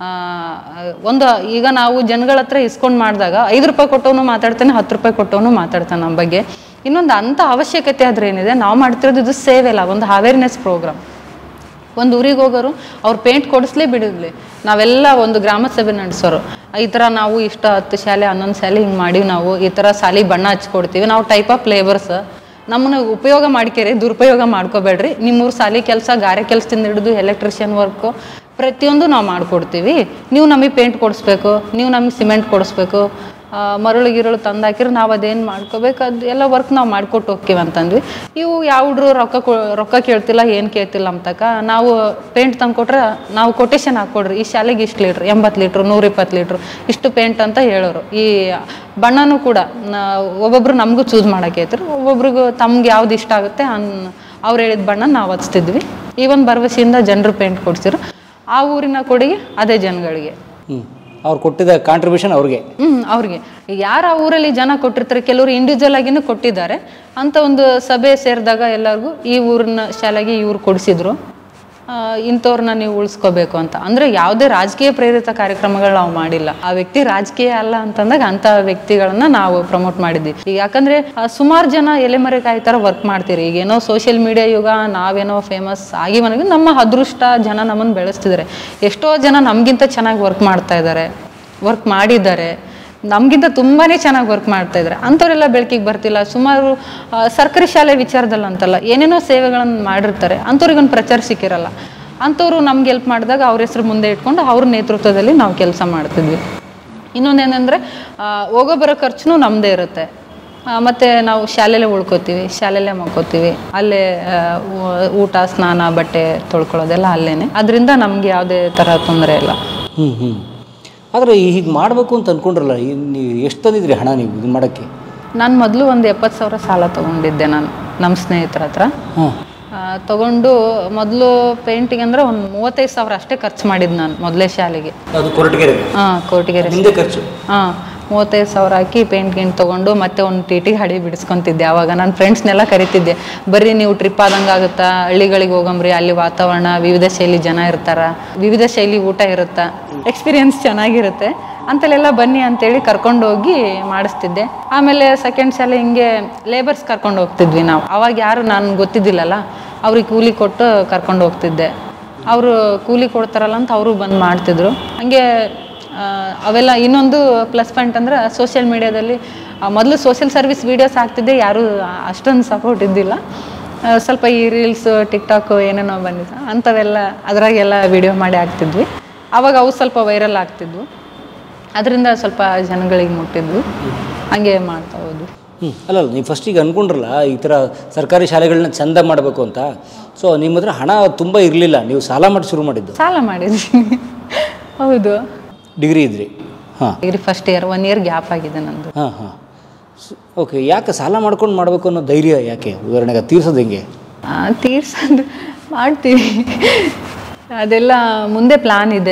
ಒಂದು ಈಗ ನಾವು ಜನಗಳ ಹತ್ರ ಇಸ್ಕೊಂಡು ಮಾಡಿದಾಗ ಐದು ರೂಪಾಯಿ ಕೊಟ್ಟವನು ಮಾತಾಡ್ತಾನೆ ಹತ್ತು ರೂಪಾಯಿ ಕೊಟ್ಟವನು ಮಾತಾಡ್ತಾನೆ ನಮ್ಮ ಬಗ್ಗೆ ಇನ್ನೊಂದು ಅಂಥ ಅವಶ್ಯಕತೆ ಆದ್ರೆ ಏನಿದೆ ನಾವು ಮಾಡ್ತಿರೋದು ಇದು ಸೇವೆ ಅಲ್ಲ ಒಂದು ಅವೇರ್ನೆಸ್ ಪ್ರೋಗ್ರಾಮ್ ಒಂದು ಊರಿಗೆ ಹೋಗೋರು ಅವ್ರು ಪೇಂಟ್ ಕೊಡಿಸ್ಲೇ ಬಿಡಿದ್ಲಿ ನಾವೆಲ್ಲ ಒಂದು ಗ್ರಾಮ ಸಭೆ ನಡೆಸೋರು ಈ ಥರ ನಾವು ಇಷ್ಟ ಹತ್ತು ಶಾಲೆ ಹನ್ನೊಂದು ಶಾಲೆ ಹಿಂಗೆ ಮಾಡೀವಿ ನಾವು ಈ ಥರ ಶಾಲೆ ಬಣ್ಣ ಹಚ್ಕೊಡ್ತೀವಿ ನಾವು ಟೈಪ್ ಆಫ್ ಲೇಬರ್ಸ್ ನಮ್ಮನ್ನ ಉಪಯೋಗ ಮಾಡ್ಕೇರಿ ದುರುಪಯೋಗ ಮಾಡ್ಕೋಬೇಡ್ರಿ ನಿಮ್ಮೂರು ಶಾಲೆ ಕೆಲಸ ಗಾರೆ ಕೆಲಸದಿಂದ ಹಿಡಿದು ಎಲೆಕ್ಟ್ರಿಷಿಯನ್ ವರ್ಕು ಪ್ರತಿಯೊಂದು ನಾವು ಮಾಡಿಕೊಡ್ತೀವಿ ನೀವು ನಮಗೆ ಪೇಂಟ್ ಕೊಡಿಸ್ಬೇಕು ನೀವು ನಮಗೆ ಸಿಮೆಂಟ್ ಕೊಡಿಸ್ಬೇಕು ಆ, ಮರಳು ಗಿರಳು ತಂದಾಕಿದ್ರೆ ನಾವು ಅದೇನು ಮಾಡ್ಕೋಬೇಕು ಅದು ಎಲ್ಲ ವರ್ಕ್ ನಾವು ಮಾಡ್ಕೊಟ್ಟು ಹೋಗ್ತೀವಿ ಅಂತಂದ್ವಿ ಇವು ಯಾವ ಹುಡ್ರು ರೊಕ್ಕ ಕೊ ರೊಕ್ಕ ಕೇಳ್ತಿಲ್ಲ ಏನು ಕೇಳ್ತಿಲ್ಲ ಅಂತಕ ನಾವು ಪೇಂಟ್ ತಂದು ಕೊಟ್ರೆ ನಾವು ಕೊಟೇಶನ್ ಹಾಕ್ಕೊಡ್ರಿ ಈ ಶಾಲೆಗೆ ಇಷ್ಟು ಲೀಟ್ರ್ ಎಂಬತ್ತು ಲೀಟ್ರ್ ನೂರಿಪ್ಪತ್ತು ಲೀಟ್ರ್ ಇಷ್ಟು ಪೇಂಟ್ ಅಂತ ಹೇಳೋರು ಈ ಬಣ್ಣನೂ ಕೂಡ ನಾ- ಒಬ್ಬೊಬ್ರು ನಮಗೂ ಚೂಸ್ ಮಾಡೋಕೆ ಐತ್ರಿ ಒಬ್ಬೊಬ್ರಿಗೂ ತಮ್ಗೆ ಯಾವ್ದು ಇಷ್ಟ ಆಗುತ್ತೆ ಅನ್ ಅವ್ರು ಹೇಳಿದ ಬಣ್ಣ ನಾವು ಹಚ್ತಿದ್ವಿ ಈ ಒಂದು ಭರವಸೆಯಿಂದ ಜನರು ಪೇಂಟ್ ಕೊಡ್ಸಿರು ಆ ಊರಿನ ಕೊಡುಗೆ ಅದೇ ಜನಗಳಿಗೆ ಹ್ಞೂ ಅವ್ರು ಕೊಟ್ಟಿದ್ದ ಕಾಂಟ್ರಿಬ್ಯೂಷನ್ ಅವ್ರಿಗೆ ಹ್ಮ್ ಅವ್ರಿಗೆ ಈಗ ಯಾರು ಆ ಊರಲ್ಲಿ ಜನ ಕೊಟ್ಟಿರ್ತಾರೆ ಕೆಲವರು ಇಂಡಿವಿಜುವಲ್ ಆಗಿನೂ ಕೊಟ್ಟಿದ್ದಾರೆ ಅಂತ ಒಂದು ಸಭೆ ಸೇರಿದಾಗ ಎಲ್ಲರಿಗೂ ಈ ಊರಿನ ಶಾಲೆಗೆ ಇವ್ರು ಕೊಡಿಸಿದ್ರು ಇಂಥವ್ರನ್ನ ನೀವು ಉಳಿಸ್ಕೋಬೇಕು ಅಂತ ಅಂದ್ರೆ ಯಾವುದೇ ರಾಜಕೀಯ ಪ್ರೇರಿತ ಕಾರ್ಯಕ್ರಮಗಳು ನಾವು ಮಾಡಿಲ್ಲ ಆ ವ್ಯಕ್ತಿ ರಾಜಕೀಯ ಅಲ್ಲ ಅಂತಂದಾಗ ಅಂತ ವ್ಯಕ್ತಿಗಳನ್ನ ನಾವು ಪ್ರಮೋಟ್ ಮಾಡಿದ್ವಿ ಈಗ ಯಾಕಂದ್ರೆ ಸುಮಾರು ಜನ ಎಲೆಮರೆಕಾಯಿ ತರ ವರ್ಕ್ ಮಾಡ್ತೀರಿ ಈಗ ಏನೋ ಸೋಷಿಯಲ್ ಮೀಡಿಯಾ ಯುಗ ನಾವೇನೋ ಫೇಮಸ್ ಆಗಿ ಮನೆಗೆ ನಮ್ಮ ಅದೃಷ್ಟ ಜನ ನಮ್ಮನ್ನು ಬೆಳೆಸ್ತಿದ್ದಾರೆ ಎಷ್ಟೋ ಜನ ನಮಗಿಂತ ಚೆನ್ನಾಗಿ ವರ್ಕ್ ಮಾಡ್ತಾ ಇದ್ದಾರೆ ವರ್ಕ್ ಮಾಡಿದ್ದಾರೆ ನಮಗಿಂತ ತುಂಬಾನೇ ಚೆನ್ನಾಗಿ ವರ್ಕ್ ಮಾಡ್ತಾ ಇದ್ದಾರೆ ಅಂಥವರೆಲ್ಲ ಬೆಳಕಿಗೆ ಬರ್ತಿಲ್ಲ ಸುಮಾರು ಆ, ಸರ್ಕಾರಿ ಶಾಲೆ ವಿಚಾರದಲ್ಲಿ ಅಂತಲ್ಲ ಏನೇನೋ ಸೇವೆಗಳನ್ನು ಮಾಡಿರ್ತಾರೆ ಅಂಥವ್ರಿಗೊಂದು ಪ್ರಚಾರ ಸಿಕ್ಕಿರಲ್ಲ ಅಂಥವ್ರು ನಮ್ಗೆ ಹೆಲ್ಪ್ ಮಾಡಿದಾಗ ಅವ್ರ ಹೆಸರು ಮುಂದೆ ಇಟ್ಕೊಂಡು ಅವ್ರ ನೇತೃತ್ವದಲ್ಲಿ ನಾವು ಕೆಲಸ ಮಾಡ್ತಿದ್ವಿ ಇನ್ನೊಂದೇನೆಂದರೆ ಹೋಗೋ ಬರೋ ಖರ್ಚು ನಮ್ಮದೇ ಇರುತ್ತೆ ಆ, ಮತ್ತೆ ನಾವು ಶಾಲೆಯಲ್ಲೇ ಉಳ್ಕೋತೀವಿ ಶಾಲೆಯಲ್ಲೇ ಮಲ್ಕೋತೀವಿ ಅಲ್ಲೇ ಆ, ಊ- ಊಟ ಸ್ನಾನ ಬಟ್ಟೆ ತೊಳ್ಕೊಳ್ಳೋದೆಲ್ಲ ಅಲ್ಲೇನೆ ಅದರಿಂದ ನಮ್ಗೆ ಯಾವುದೇ ಥರ ತೊಂದರೆ ಇಲ್ಲ ಹ್ಞೂ ಹ್ಞೂ ಆದರೆ ಹೀಗೆ ಮಾಡಬೇಕು ಅಂತ ಅಂದ್ಕೊಂಡ್ರಲ್ಲ ಈ- ನೀವು ಎಷ್ಟು ತಂದಿದ್ರಿ ಹಣ ನೀವು ಇದು ಮಾಡೋಕ್ಕೆ ನಾನು ಮೊದಲು ಒಂದು ಎಪ್ಪತ್ತು ಸಾವಿರ ಸಾಲ ತೊಗೊಂಡಿದ್ದೆ ನಾನು ನಮ್ಮ ಸ್ನೇಹಿತರ ಹತ್ರ ಹಾಂ ಆ, ತಗೊಂಡು ಮೊದಲು ಪೇಂಟಿಂಗ್ ಅಂದರೆ ಒಂದು ಮೂವತ್ತೈದು ಸಾವಿರ ಅಷ್ಟೇ ಖರ್ಚು ಮಾಡಿದ್ದು ನಾನು ಮೊದಲೇ ಶಾಲೆಗೆ ಅದು ಕೊರಟಗೆರೆ ಹಾಂ ಕೋಟಿಗೆರೆ ನಿಮ್ಮದೇ ಖರ್ಚು ಹಾಂ ಮೂವತ್ತೈದು ಸಾವಿರ ಹಾಕಿ ಪೇಂಟ್ ಗಿಂಟ್ ತೊಗೊಂಡು ಮತ್ತೆ ಒಂದು ಟಿ ಟಿ ಹಡಿ ಬಿಡಿಸ್ಕೊಂತಿದ್ದೆ ಅವಾಗ ನನ್ನ ಫ್ರೆಂಡ್ಸ್ನೆಲ್ಲ ಕರಿತಿದ್ದೆ ಬರ್ರಿ ನೀವು ಟ್ರಿಪ್ ಆದಂಗೆ ಆಗುತ್ತಾ ಹಳ್ಳಿಗಳಿಗೆ ಹೋಗಂಬ್ರಿ ಅಲ್ಲಿ ವಾತಾವರಣ ವಿವಿಧ ಶೈಲಿ ಜನ ಇರ್ತಾರ ವಿವಿಧ ಶೈಲಿ ಊಟ ಇರುತ್ತಾ ಎಕ್ಸ್ಪೀರಿಯನ್ಸ್ ಚೆನ್ನಾಗಿರುತ್ತೆ ಅಂತಲ್ಲೆಲ್ಲ ಬನ್ನಿ ಅಂತೇಳಿ ಕರ್ಕೊಂಡು ಹೋಗಿ ಮಾಡಿಸ್ತಿದ್ದೆ ಆಮೇಲೆ ಸೆಕೆಂಡ್ ಶಾಲೆ ಹಿಂಗೆ ಲೇಬರ್ಸ್ ಕರ್ಕೊಂಡು ಹೋಗ್ತಿದ್ವಿ ನಾವು ಅವಾಗ ಯಾರು ನಾನು ಗೊತ್ತಿದ್ದಿಲ್ಲಲ್ಲ ಅವ್ರಿಗೆ ಕೂಲಿ ಕೊಟ್ಟು ಕರ್ಕೊಂಡು ಹೋಗ್ತಿದ್ದೆ ಅವರು ಕೂಲಿ ಕೊಡ್ತಾರಲ್ಲ ಅಂತ ಅವರು ಬಂದು ಮಾಡ್ತಿದ್ರು ಹಂಗೆ ಆ, ಅವೆಲ್ಲ ಇನ್ನೊಂದು ಪ್ಲಸ್ ಪಾಯಿಂಟ್ ಅಂದ್ರೆ ಸೋಷಿಯಲ್ ಮೀಡಿಯಾದಲ್ಲಿ ಮೊದಲು ಸೋಷಿಯಲ್ ಸರ್ವಿಸ್ ವೀಡಿಯೋಸ್ ಹಾಕ್ತಿದ್ದೆ ಯಾರೂ ಅಷ್ಟೊಂದು ಸಪೋರ್ಟ್ ಇದ್ದಿಲ್ಲ ಆ, ಸ್ವಲ್ಪ ಈ ರೀಲ್ಸ್ ಟಿಕ್ಟಾಕ್ ಏನೇನೋ ಬಂದಿತ್ತು ಅಂಥವೆಲ್ಲ ಅದ್ರಾಗೆಲ್ಲ ವಿಡಿಯೋ ಮಾಡಿ ಹಾಕ್ತಿದ್ವಿ ಅವಾಗ ಅವು ಸ್ವಲ್ಪ ವೈರಲ್ ಆಗ್ತಿದ್ವು ಅದರಿಂದ ಸ್ವಲ್ಪ ಜನಗಳಿಗೆ ಮುಟ್ಟಿದ್ವು ಹಂಗೆ ಮಾಡ್ತಾ ಹೋದ್ವಿ ಹ್ಞೂ ಅಲ್ಲಲ್ಲ ನೀವು ಫಸ್ಟಿಗೆ ಅಂದ್ಕೊಂಡ್ರಲ್ಲ ಈ ಥರ ಸರ್ಕಾರಿ ಶಾಲೆಗಳನ್ನ ಚಂದ ಮಾಡಬೇಕು ಅಂತ ಸೊ ನಿಮ್ಮ ಹತ್ರ ಹಣ ತುಂಬ ಇರಲಿಲ್ಲ ನೀವು ಸಾಲ ಮಾಡಿ ಶುರು ಮಾಡಿದ್ದು ಸಾಲ ಮಾಡಿದ್ವಿ ಹೌದು ಡಿಗ್ರಿ ಇದ್ರಿ ಹಾಂ degree first year one year gap ಆಗಿದೆ ನಂದು ಹಾಂ ಹಾಂ ಓಕೆ ಯಾಕೆ ಸಾಲ ಮಾಡ್ಕೊಂಡು ಮಾಡಬೇಕು ಅನ್ನೋ ಧೈರ್ಯ ಯಾಕೆ ಉದಾಹರಣೆಗೆ ತೀರ್ಸೋದು ಹೆಂಗೆ ಆ, ತೀರ್ಸೋದು ಮಾಡ್ತೀವಿ ಅದೆಲ್ಲ ಮುಂದೆ ಪ್ಲಾನ್ ಇದೆ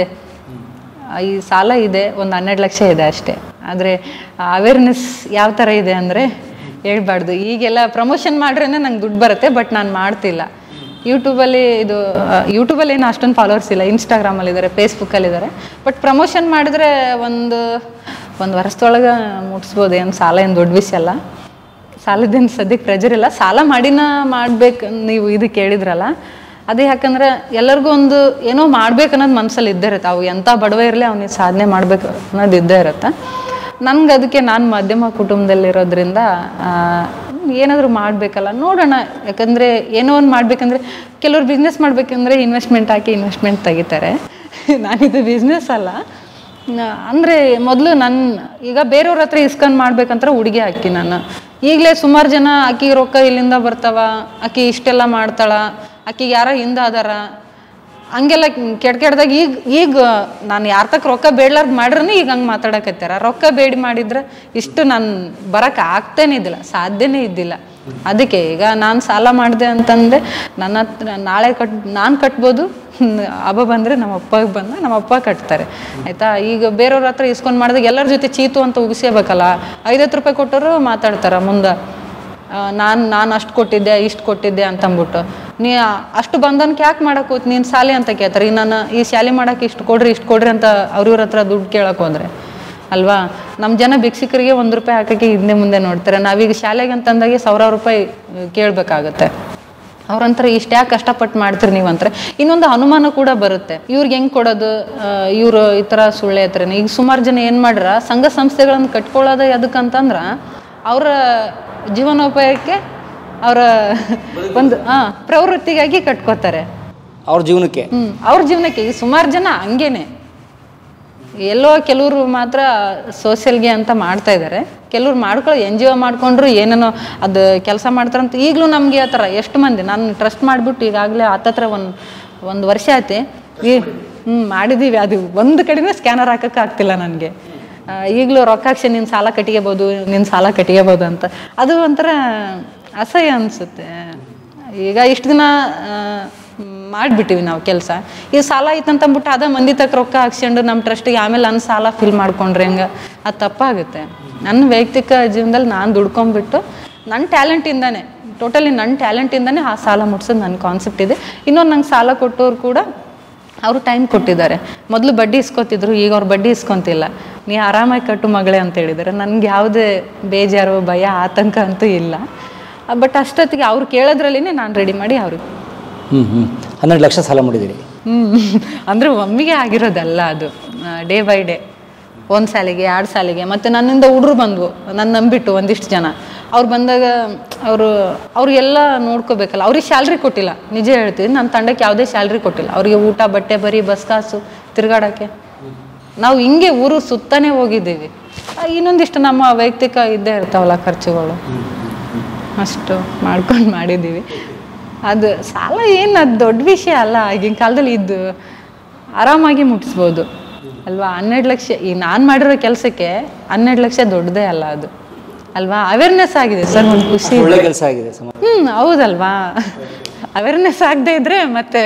ಆ, ಈ ಸಾಲ ಇದೆ ಒಂದು ಹನ್ನೆರಡು ಲಕ್ಷ ಇದೆ ಅಷ್ಟೇ ಆದರೆ ಅವೇರ್ನೆಸ್ ಯಾವ ಥರ ಇದೆ ಅಂದರೆ ಹೇಳ್ಬಾರ್ದು ಈಗೆಲ್ಲ ಪ್ರಮೋಷನ್ ಮಾಡ್ರೇ ನಂಗೆ ದುಡ್ಡು ಬರುತ್ತೆ ಬಟ್ ನಾನು ಮಾಡ್ತಿಲ್ಲ ಯೂಟ್ಯೂಬಲ್ಲಿ ಇದು ಯೂಟ್ಯೂಬಲ್ಲಿ ಏನು ಅಷ್ಟೊಂದು ಫಾಲೋವರ್ಸ್ ಇಲ್ಲ ಇನ್ಸ್ಟಾಗ್ರಾಮಲ್ಲಿ ಇದ್ದಾರೆ ಫೇಸ್ಬುಕ್ಕಲ್ಲಿದ್ದಾರೆ ಬಟ್ ಪ್ರಮೋಷನ್ ಮಾಡಿದ್ರೆ ಒಂದು ಒಂದು ವರ್ಷದೊಳಗೆ ಮುಟ್ಸ್ಬೋದು ಏನು ಸಾಲ ಏನು ದೊಡ್ಡ ವಿಷಯ ಅಲ್ಲ ಸಾಲದೇನು ಸದ್ಯಕ್ಕೆ ಪ್ರೆಜರ್ ಇಲ್ಲ ಸಾಲ ಮಾಡಿನ ಮಾಡ್ಬೇಕು ನೀವು ಇದು ಕೇಳಿದ್ರಲ್ಲ ಅದೇ ಯಾಕಂದ್ರೆ ಎಲ್ಲರಿಗೂ ಒಂದು ಏನೋ ಮಾಡ್ಬೇಕು ಅನ್ನೋದು ಮನಸ್ಸಲ್ಲಿ ಇದ್ದೇ ಇರುತ್ತೆ ಅವು ಎಂಥ ಬಡವ ಇರಲಿ ಅವನಿಗೆ ಸಾಧನೆ ಮಾಡ್ಬೇಕು ಅನ್ನೋದು ಇದ್ದೇ ಇರುತ್ತೆ ನನ್ಗೆ ಅದಕ್ಕೆ ನಾನು ಮಧ್ಯಮ ಕುಟುಂಬದಲ್ಲಿರೋದ್ರಿಂದ ಆ, ಏನಾದರೂ ಮಾಡಬೇಕಲ್ಲ ನೋಡೋಣ ಯಾಕಂದರೆ ಏನೋ ಒಂದು ಮಾಡಬೇಕಂದ್ರೆ ಕೆಲವ್ರು ಬಿಸ್ನೆಸ್ ಮಾಡಬೇಕಂದ್ರೆ ಇನ್ವೆಸ್ಟ್ಮೆಂಟ್ ಹಾಕಿ ಇನ್ವೆಸ್ಟ್ಮೆಂಟ್ ತೆಗಿತಾರೆ ನಾನಿದು ಬಿಸ್ನೆಸ್ ಅಲ್ಲ ನ- ಅಂದ್ರೆ ಮೊದಲು ನನ್ನ ಈಗ ಬೇರೆಯವ್ರ ಹತ್ರ ಇಸ್ಕೊಂಡ್ ಮಾಡ್ಬೇಕಂತ ಹುಡುಗಿ ಹಾಕಿ ನಾನು ಈಗಲೇ ಸುಮಾರು ಜನ ಆಕಿ ರೊಕ್ಕ ಇಲ್ಲಿಂದ ಬರ್ತಾವ ಆಕಿ ಇಷ್ಟೆಲ್ಲ ಮಾಡ್ತಾಳ ಆಕಿಗೆ ಯಾರೋ ಹಿಂದ ಅದಾರ ಹಂಗೆಲ್ಲ ಕೆಟ್ಟ ಕೆಟ್ಟದಾಗ ಈಗ ಈಗ ನಾನು ಯಾರ ತಕ್ಕ ರೊಕ್ಕ ಬೇಡ್ಲಾರ್ದು ಮಾಡ್ರೂ ಈಗ ಹಂಗೆ ಮಾತಾಡಕತ್ತಾರ ರೊಕ್ಕ ಬೇಡಿ ಮಾಡಿದ್ರೆ ಇಷ್ಟು ನಾನು ಬರಕ್ಕೆ ಆಗ್ತೇನೆ ಇದ್ದಿಲ್ಲ ಸಾಧ್ಯನೇ ಇದ್ದಿಲ್ಲ ಅದಕ್ಕೆ ಈಗ ನಾನು ಸಾಲ ಮಾಡಿದೆ ಅಂತಂದೆ ನನ್ನ ಹತ್ರ ನಾಳೆ ಕಟ್ ನಾನು ಕಟ್ಬೋದು ಹ್ಮ್, ಹಬ್ಬ ಬಂದರೆ ನಮ್ಮ ಅಪ್ಪಗೆ ಬಂದ ನಮ್ಮ ಅಪ್ಪ ಕಟ್ತಾರೆ ಆಯಿತಾ ಈಗ ಬೇರೆಯವ್ರ ಹತ್ರ ಇಸ್ಕೊಂಡು ಮಾಡಿದಾಗ ಎಲ್ಲರ ಜೊತೆ ಚೀತು ಅಂತ ಉಗಿಸ್ಕೋಬೇಕಲ್ಲ ಐವತ್ತು ರೂಪಾಯಿ ಕೊಟ್ಟರು ಮಾತಾಡ್ತಾರೆ ಮುಂದೆ ನಾನು ನಾನು ಅಷ್ಟು ಕೊಟ್ಟಿದ್ದೆ ಇಷ್ಟು ಕೊಟ್ಟಿದ್ದೆ ಅಂತಂದ್ಬಿಟ್ಟು ನೀ ಅಷ್ಟು ಬಂಧನಕ್ಕೆ ಯಾಕೆ ಮಾಡಕ್ ಹೋತ್ ನೀನು ಶಾಲೆ ಅಂತ ಕೇಳ್ತಾರೆ ಈ ನಾನು ಈ ಶಾಲೆ ಮಾಡಕ್ಕೆ ಇಷ್ಟು ಕೊಡ್ರಿ ಇಷ್ಟು ಕೊಡ್ರಿ ಅಂತ ಅವ್ರಿವ್ರ ಹತ್ರ ದುಡ್ಡು ಕೇಳಕ್ ಹೋದ್ರೆ ಅಲ್ವಾ ನಮ್ಮ ಜನ ಭಿಕ್ಷುಕರಿಗೆ ಒಂದು ರೂಪಾಯಿ ಹಾಕಕ್ಕೆ ಹಿಂದೆ ಮುಂದೆ ನೋಡ್ತಾರೆ ನಾವೀಗ ಶಾಲೆಗೆ ಅಂತಂದಾಗೆ ಸಾವಿರಾರು ರೂಪಾಯಿ ಆ, ಕೇಳ್ಬೇಕಾಗತ್ತೆ ಅವ್ರಂತರ ಇಷ್ಟು ಯಾಕೆ ಕಷ್ಟಪಟ್ಟು ಮಾಡ್ತೀರಿ ನೀವು ಅಂತಾರೆ ಇನ್ನೊಂದು ಅನುಮಾನ ಕೂಡ ಬರುತ್ತೆ ಇವ್ರಿಗೆ ಹೆಂಗೆ ಕೊಡೋದು ಇವರು ಈ ಥರ ಸುಳ್ಳೆ ಹತ್ರನೇ ಈಗ ಸುಮಾರು ಜನ ಏನು ಮಾಡ್ರ ಸಂಘ ಸಂಸ್ಥೆಗಳನ್ನು ಕಟ್ಕೊಳ್ಳೋದು ಎದಕ್ಕಂತಂದ್ರೆ ಅವರ ಜೀವನೋಪಾಯಕ್ಕೆ ಅವರ ಒಂದು ಹಾಂ ಪ್ರವೃತ್ತಿಗಾಗಿ ಕಟ್ಕೋತಾರೆ ಅವ್ರ ಜೀವನಕ್ಕೆ ಹ್ಮ್ ಅವ್ರ ಜೀವನಕ್ಕೆ ಈಗ ಸುಮಾರು ಜನ ಹಂಗೇನೆ ಎಲ್ಲೋ ಕೆಲವರು ಮಾತ್ರ ಸೋಷಿಯಲ್ಗೆ ಅಂತ ಮಾಡ್ತಾ ಇದ್ದಾರೆ ಕೆಲವ್ರು ಮಾಡ್ಕೊಳ್ಳೋ ಎನ್ ಜಿ ಒ ಮಾಡ್ಕೊಂಡ್ರು ಏನೇನೋ ಅದು ಕೆಲಸ ಮಾಡ್ತಾರಂತ ಈಗಲೂ ನಮಗೆ ಆ ಥರ ಎಷ್ಟು ಮಂದಿ ನಾನು ಟ್ರಸ್ಟ್ ಮಾಡಿಬಿಟ್ಟು ಈಗಾಗಲೇ ಹತ್ತತ್ರ ಒಂದು ಒಂದು ವರ್ಷ ಆಯ್ತು ಈ ಹ್ಞೂ ಮಾಡಿದ್ದೀವಿ ಅದು ಒಂದು ಕಡೆನೇ ಸ್ಕ್ಯಾನರ್ ಹಾಕಕ್ಕೆ ಆಗ್ತಿಲ್ಲ ನನಗೆ ಈಗಲೂ ರೊಕ್ಕ ಹಾಕ್ಸಿ ನಿನ್ನ ಸಾಲ ಕಟ್ಟಿಗೆಬೋದು ನಿನ್ನ ಸಾಲ ಕಟ್ಟಿಗೆಬೋದು ಅಂತ ಅದು ಒಂಥರ ಅಸಹ್ಯ ಅನಿಸುತ್ತೆ ಈಗ ಇಷ್ಟು ದಿನ ಮಾಡಿಬಿಟ್ಟಿವಿ ನಾವು ಕೆಲಸ ಈ ಸಾಲ ಐತಂತ ಅಂದ್ಬಿಟ್ಟು ಅದ ಮಂದಿ ತಕ್ಕ ರೊಕ್ಕ ಹಾಕ್ಸ್ಕೊಂಡು ನಮ್ಮ ಟ್ರಸ್ಟಿಗೆ ಆಮೇಲೆ ನನ್ನ ಸಾಲ ಫಿಲ್ ಮಾಡ್ಕೊಂಡ್ರೆ ಹೆಂಗೆ ಅದು ತಪ್ಪಾಗುತ್ತೆ ನನ್ನ ವೈಯಕ್ತಿಕ ಜೀವನದಲ್ಲಿ ನಾನು ದುಡ್ಕೊಂಡ್ಬಿಟ್ಟು ನನ್ನ ಟ್ಯಾಲೆಂಟಿಂದಾನೆ ಟೋಟಲಿ ನನ್ನ ಟ್ಯಾಲೆಂಟಿಂದಾನೆ ಆ ಸಾಲ ಮುಟ್ಸೋದು ನನ್ನ ಕಾನ್ಸೆಪ್ಟ್ ಇದೆ ಇನ್ನೊಂದು ನಂಗೆ ಸಾಲ ಕೊಟ್ಟವ್ರು ಕೂಡ ಅವರು ಟೈಮ್ ಕೊಟ್ಟಿದ್ದಾರೆ ಮೊದಲು ಬಡ್ಡಿ ಇಸ್ಕೊತಿದ್ರು ಈಗ ಅವ್ರು ಬಡ್ಡಿ ಇಸ್ಕೊಂತಿಲ್ಲ ನೀ ಆರಾಮಾಗಿ ಕಟ್ಟು ಮಗಳೇ ಅಂತ ಹೇಳಿದ್ದಾರೆ ನನಗೆ ಯಾವುದೇ ಬೇಜಾರು ಭಯ ಆತಂಕ ಅಂತೂ ಇಲ್ಲ ಬಟ್ ಅಷ್ಟೊತ್ತಿಗೆ ಅವ್ರು ಕೇಳೋದ್ರಲ್ಲಿನೇ ನಾನು ರೆಡಿ ಮಾಡಿ ಅವ್ರಿಗೆ ಹ್ಞೂ ಹ್ಞೂ ಹನ್ನೆರಡು ಲಕ್ಷ ಸಾಲ ಮಾಡಿದ್ದೀರಿ ಹ್ಮ್ ಅಂದ್ರೆ ಒಮ್ಮೆಗೆ ಆಗಿರೋದಲ್ಲ ಅದು ಡೇ ಬೈ ಡೇ ಒಂದು ಸಾಲಿಗೆ ಎರಡು ಸಾಲಿಗೆ ಮತ್ತು ನನ್ನಿಂದ ಹುಡ್ರು ಬಂದ್ವು ನನ್ನ ನಂಬಿಟ್ಟು ಒಂದಿಷ್ಟು ಜನ ಅವ್ರು ಬಂದಾಗ ಅವರು ಅವ್ರಿಗೆಲ್ಲ ನೋಡ್ಕೋಬೇಕಲ್ಲ ಅವ್ರಿಗೆ ಸ್ಯಾಲ್ರಿ ಕೊಟ್ಟಿಲ್ಲ ನಿಜ ಹೇಳ್ತೀನಿ ನನ್ನ ತಂಡಕ್ಕೆ ಯಾವುದೇ ಸ್ಯಾಲ್ರಿ ಕೊಟ್ಟಿಲ್ಲ ಅವ್ರಿಗೆ ಊಟ ಬಟ್ಟೆ ಬರೀ ಬಸ್ ಕಾಸು ತಿರುಗಾಡೋಕ್ಕೆ ನಾವು ಹಿಂಗೆ ಊರು ಸುತ್ತಾನೆ ಹೋಗಿದ್ದೀವಿ ಆ, ಇನ್ನೊಂದಿಷ್ಟು ನಮ್ಮ ವೈಯಕ್ತಿಕ ಇದ್ದೇ ಇರ್ತಾವಲ್ಲ ಖರ್ಚುಗಳು ಅಷ್ಟು ಮಾಡ್ಕೊಂಡು ಮಾಡಿದ್ದೀವಿ ಅದು ಸಾಲ ಏನು ಅದು ದೊಡ್ಡ ವಿಷಯ ಅಲ್ಲ ಆಗಿನ ಕಾಲದಲ್ಲಿ ಇದ್ದು ಆರಾಮಾಗಿ ಮುಟ್ಟಿಸ್ಬೋದು ಅಲ್ವಾ ಹನ್ನೆರಡು ಲಕ್ಷ ಈ ನಾನು ಮಾಡಿರೋ ಕೆಲಸಕ್ಕೆ ಹನ್ನೆರಡು ಲಕ್ಷ ದೊಡ್ಡದೇ ಅಲ್ಲ ಅದು ಅಲ್ವಾ ಅವೇರ್ನೆಸ್ ಆಗಿದೆ ಸರ್ ಒಂದು ಖುಷಿ ಒಳ್ಳೆ ಕೆಲಸ ಆಗಿದೆ ಸಮ ಹ್ಮ್ ಹೌದಲ್ವಾ ಅವೇರ್ನೆಸ್ ಆಗದೆ ಇದ್ರೆ ಮತ್ತೆ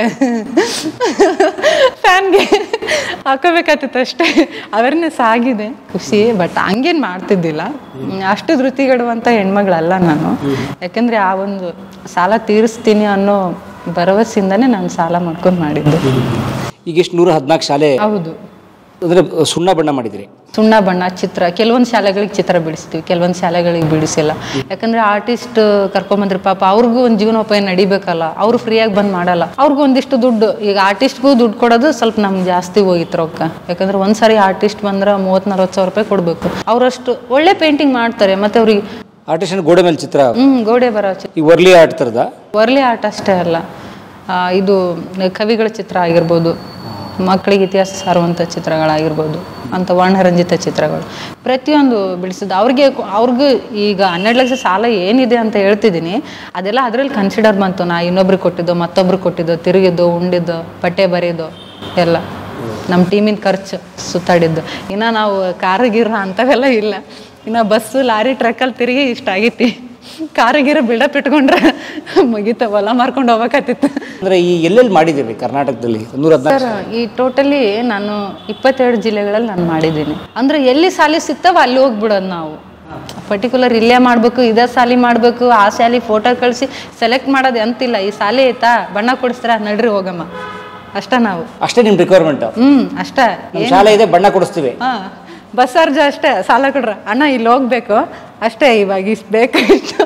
ಫ್ಯಾನ್ಗೆ ಹಾಕೋಬೇಕಾಗ್ತಿತ್ತು ಅಷ್ಟೇ ಅವೇರ್ನೆಸ್ ಆಗಿದೆ ಖುಷಿ ಬಟ್ ಹಂಗೇನು ಮಾಡ್ತಿದ್ದಿಲ್ಲ ಹ್ಮ್, ಅಷ್ಟು ಧೃತಿಗೆಡುವಂಥ ಹೆಣ್ಮಗಳಲ್ಲ ನಾನು ಯಾಕಂದ್ರೆ ಆ ಒಂದು ಸಾಲ ತೀರಿಸ್ತೀನಿ ಅನ್ನೋ ಭರವಸೆಯಿಂದನೇ ನಾನು ಸಾಲ ಮಾಡ್ಕೊಂಡು ಮಾಡಿದ್ದು ಈಗ ಎಷ್ಟು ನೂರ ಹದಿನಾಲ್ಕು ಶಾಲೆ ಹೌದು ಅಂದರೆ ಸುಣ್ಣ ಬಣ್ಣ ಮಾಡಿದಿರಿ ಸುಣ್ಣ ಬಣ್ಣ ಚಿತ್ರ ಕೆಲವೊಂದು ಶಾಲೆಗಳಿಗೆ ಚಿತ್ರ ಬಿಡಿಸ್ತೀವಿ ಕೆಲವೊಂದು ಶಾಲೆಗಳಿಗೆ ಬಿಡಿಸಿಲ್ಲ ಯಾಕಂದ್ರೆ ಆರ್ಟಿಸ್ಟ್ ಕರ್ಕೊಂಬಂದ್ರೆ ಪಾಪ ಅವ್ರಿಗೂ ಒಂದು ಜೀವನೋಪಾಯ ನಡಿಬೇಕಲ್ಲ ಅವ್ರು ಫ್ರೀಯಾಗಿ ಬಂದು ಮಾಡಲ್ಲ ಅವ್ರಿಗೂ ಒಂದಿಷ್ಟು ದುಡ್ಡು ಈಗ ಆರ್ಟಿಸ್ಟ್ಗೂ ದುಡ್ಡು ಕೊಡೋದು ಸ್ವಲ್ಪ ನಮ್ಗೆ ಜಾಸ್ತಿ ಹೋಗಿತ್ತು ರೊಕ್ಕ ಯಾಕಂದ್ರೆ ಒಂದ್ಸರಿ ಆರ್ಟಿಸ್ಟ್ ಬಂದ್ರೆ ಮೂವತ್ತು ನಲ್ವತ್ತು ಸಾವಿರ ರೂಪಾಯಿ ಕೊಡಬೇಕು ಅವರಷ್ಟು ಒಳ್ಳೆ ಪೇಂಟಿಂಗ್ ಮಾಡ್ತಾರೆ ಮತ್ತೆ ಅವ್ರಿಗೆ ಆರ್ಟಿಸ್ಟನ್ ಗೋಡೆ ಮೇಲೆ ಚಿತ್ರ ಹ್ಮ್ ಗೋಡೆ ಬರೋ ಚಿತ್ರ ಈ ವರ್ಲಿ ಆರ್ಟ್ ಥರದ ವರ್ಲಿ ಆರ್ಟ್ ಅಷ್ಟೇ ಅಲ್ಲ ಆ, ಇದು ಕವಿಗಳ ಚಿತ್ರ ಆಗಿರ್ಬೋದು ಮಕ್ಕಳಿಗೆ ಇತಿಹಾಸ ಸಾರುವಂಥ ಚಿತ್ರಗಳಾಗಿರ್ಬೋದು ಅಂತ ವರ್ಣರಂಜಿತ ಚಿತ್ರಗಳು ಪ್ರತಿಯೊಂದು ಬಿಡಿಸಿದ್ದು ಅವ್ರಿಗೆ ಅವ್ರಿಗೂ ಈಗ ಹನ್ನೆರಡು ಲಕ್ಷ ಸಾಲ ಏನಿದೆ ಅಂತ ಹೇಳ್ತಿದ್ದೀನಿ ಅದೆಲ್ಲ ಅದರಲ್ಲಿ ಕನ್ಸಿಡರ್ ಬಂತು ನಾ ಇನ್ನೊಬ್ರಿಗೆ ಕೊಟ್ಟಿದ್ದು ಮತ್ತೊಬ್ರಿಗೆ ಕೊಟ್ಟಿದ್ದು ತಿರುಗಿದ್ದು ಉಂಡಿದ್ದು ಬಟ್ಟೆ ಬರೆಯೋದು ಎಲ್ಲ ನಮ್ಮ ಟೀಮಿನ ಖರ್ಚು ಸುತ್ತಾಡಿದ್ದು ಇನ್ನು ನಾವು ಕಾರು ಗೀರ ಅಂಥವೆಲ್ಲ ಇಲ್ಲ ಇನ್ನು ಬಸ್ಸು ಲಾರಿ ಟ್ರಕ್ಕಲ್ಲಿ ತಿರುಗಿ ಇಷ್ಟ ಆಗೈತಿ ಕಾರಿಗಿರ ಬಿಲ್ಡಪ್ ಇಟ್ಕೊಂಡ್ರೆ ಮುಗೀತ ಹೊಲ ಮಾರ್ಕೊಂಡು ಹೋಗ್ಬೇಕಾತಿತ್ತು ಅಂದರೆ ಈ ಎಲ್ಲೆಲ್ಲಿ ಮಾಡಿದ್ದೀರಿ ಕರ್ನಾಟಕದಲ್ಲಿ ನೂರ ಹದಿನಾಲ್ಕು ಸರ್ ಈ ಟೋಟಲಿ ನಾನು ಇಪ್ಪತ್ತೆರಡು ಜಿಲ್ಲೆಗಳಲ್ಲಿ ನಾನು ಮಾಡಿದ್ದೀನಿ ಅಂದ್ರೆ ಎಲ್ಲಿ ಸಾಲಿ ಸಿಗ್ತಾವ ಅಲ್ಲಿ ಹೋಗ್ಬಿಡೋದು ನಾವು ಪರ್ಟಿಕ್ಯುಲರ್ ಇಲ್ಲೇ ಮಾಡಬೇಕು ಇದೇ ಸಾಲಿ ಮಾಡಬೇಕು ಆ ಶಾಲಿ ಫೋಟೋ ಕಳಿಸಿ ಸೆಲೆಕ್ಟ್ ಮಾಡೋದು ಅಂತಿಲ್ಲ ಈ ಸಾಲಿ ಐತಾ ಬಣ್ಣ ಕೊಡಿಸ್ತಾರ ನಡ್ರಿ ಹೋಗಮ್ಮ ಅಷ್ಟ ನಾವು ಅಷ್ಟೇ ನಿಮ್ಮ ರಿಕ್ವೈರ್ಮೆಂಟ್ ಹ್ಮ್ ಅಷ್ಟ ನಮ್ಮ ಶಾಲೆ ಇದೆ ಬಣ್ಣ ಕೊಡಿಸ್ತೀವಿ ಹಾ ಬಸ್ ಅರ್ಜ ಅಷ್ಟೇ ಸಾಲ ಕೊಡ್ರ ಅಣ್ಣ ಇಲ್ಲಿ ಹೋಗ್ಬೇಕು ಅಷ್ಟೇ ಇವಾಗ ಇಷ್ಟು ಬೇಕಾಗಿತ್ತು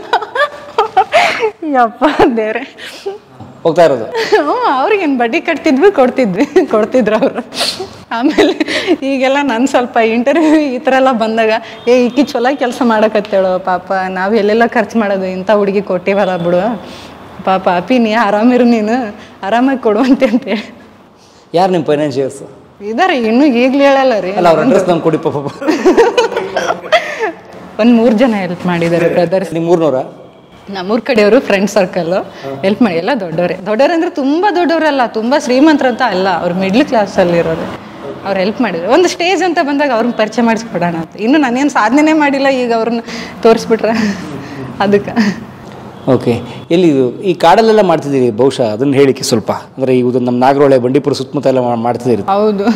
ಯಪ್ಪ ದೇವ್ರೆ ಹೋಗ್ತಾ ಇರೋದು ಹ್ಞೂ ಅವ್ರಿಗೇನು ಬಡ್ಡಿ ಕಟ್ತಿದ್ವಿ ಕೊಡ್ತಿದ್ವಿ ಕೊಡ್ತಿದ್ರು ಅವರು ಆಮೇಲೆ ಈಗೆಲ್ಲ ನಾನು ಸ್ವಲ್ಪ ಇಂಟರ್ವ್ಯೂ ಈ ಥರ ಎಲ್ಲ ಬಂದಾಗ ಏ ಈಕಿ ಚಲೋ ಕೆಲಸ ಮಾಡಕತ್ತೇಳು ಪಾಪ ನಾವು ಎಲ್ಲೆಲ್ಲ ಖರ್ಚು ಮಾಡೋದು ಇಂಥ ಹುಡುಗಿ ಕೊಟ್ಟಿವಲ್ಲ ಬಿಡು ಪಾಪ ಅಪಿ ನೀ ಆರಾಮಿರು ನೀನು ಆರಾಮಾಗಿ ಕೊಡುವಂತೆ ಅಂತೇಳಿ ಯಾರು ನಿಮ್ಮ ಫೈನಾನ್ಷಿಯರ್ಸ್ ಇದಾರೆ ಇನ್ನೂ ಈಗಲೂ ಹೇಳಲ್ಲ ರೀ ಅಲ್ಲ ಅವ್ರ ಅಡ್ರೆಸ್ ನಮ್ಗೆ ಕೊಡಿ ಪಾಪ ಒಂದು ಮೂರು ಜನ ಹೆಲ್ಪ್ ಮಾಡಿದ್ದಾರೆ ಬ್ರದರ್ಸ್ ನಿಮ್ಮ ಮೂರ್ನೂರ ನಮ್ಮೂರ್ ಕಡೆಯವರು ಫ್ರೆಂಡ್ ಸರ್ಕಲ್ ಹೆಲ್ಪ್ ಮಾಡಿ ಎಲ್ಲ ದೊಡ್ಡವರೇ ದೊಡ್ಡವ್ರು ಅಂದ್ರೆ ತುಂಬಾ ದೊಡ್ಡವರಲ್ಲ ತುಂಬಾ ಶ್ರೀಮಂತರಂತ ಅಲ್ಲ ಅವ್ರು ಮಿಡ್ಲ್ ಕ್ಲಾಸ್ ಅಲ್ಲಿ ಇರೋದು ಅವ್ರು ಹೆಲ್ಪ್ ಮಾಡಿದ್ರು ಒಂದು ಸ್ಟೇಜ್ ಅಂತ ಬಂದಾಗ ಅವ್ರನ್ನ ಪರಿಚಯ ಮಾಡಿಸ್ಕೊಡೋಣ ಅಂತ ಇನ್ನು ನಾನೇನು ಸಾಧನೆ ಮಾಡಿಲ್ಲ ಈಗ ಅವ್ರನ್ನ ತೋರಿಸ್ಬಿಟ್ರೆ ಅದಕ್ಕೆ ಓಕೆ ಎಲ್ಲಿ ಇದು ಈ ಕಾಡಲ್ಲೆಲ್ಲ ಮಾಡ್ತಿದ್ದೀರಿ ಬಹುಶಃ ಅದನ್ನು ಹೇಳಿಕ್ಕೆ ಸ್ವಲ್ಪ ಅಂದರೆ ಇದು ನಮ್ಮ ನಾಗರಹೊಳೆ ಬಂಡೀಪುರ ಸುತ್ತಮುತ್ತ ಎಲ್ಲ ಮಾ- ಮಾಡ್ತಿದ್ದೀರಿ ಹೌದು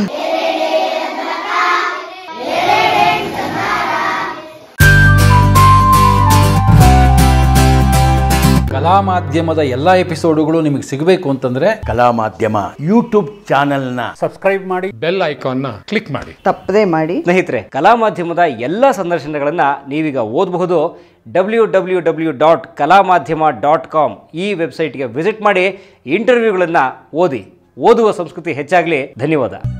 ಕಲಾ ಮಾಧ್ಯಮದ ಎಲ್ಲ ಎಪಿಸೋಡುಗಳು ನಿಮಗೆ ಸಿಗಬೇಕು ಅಂತಂದ್ರೆ ಕಲಾ ಮಾಧ್ಯಮ ಯೂಟ್ಯೂಬ್ ಚಾನೆಲ್ನ ಬೆಲ್ ಐಕಾನ್ನ ಕ್ಲಿಕ್ ಮಾಡಿ ತಪ್ಪದೇ ಮಾಡಿ ಸ್ನೇಹಿತರೆ ಕಲಾ ಮಾಧ್ಯಮದ ಎಲ್ಲ ಸಂದರ್ಶನಗಳನ್ನು ನೀವೀಗ ಓದಬಹುದು ಡಬ್ಲ್ಯೂ ಡಬ್ಲ್ಯೂ ಡಬ್ಲ್ಯೂ ಡಾಟ್ ಕಲಾ ಮಾಧ್ಯಮ ಡಾಟ್ ಕಾಮ್ ಈ ವೆಬ್ಸೈಟ್ಗೆ ವಿಸಿಟ್ ಮಾಡಿ ಇಂಟರ್ವ್ಯೂಗಳನ್ನು ಓದಿ ಓದುವ ಸಂಸ್ಕೃತಿ ಹೆಚ್ಚಾಗಲಿ ಧನ್ಯವಾದ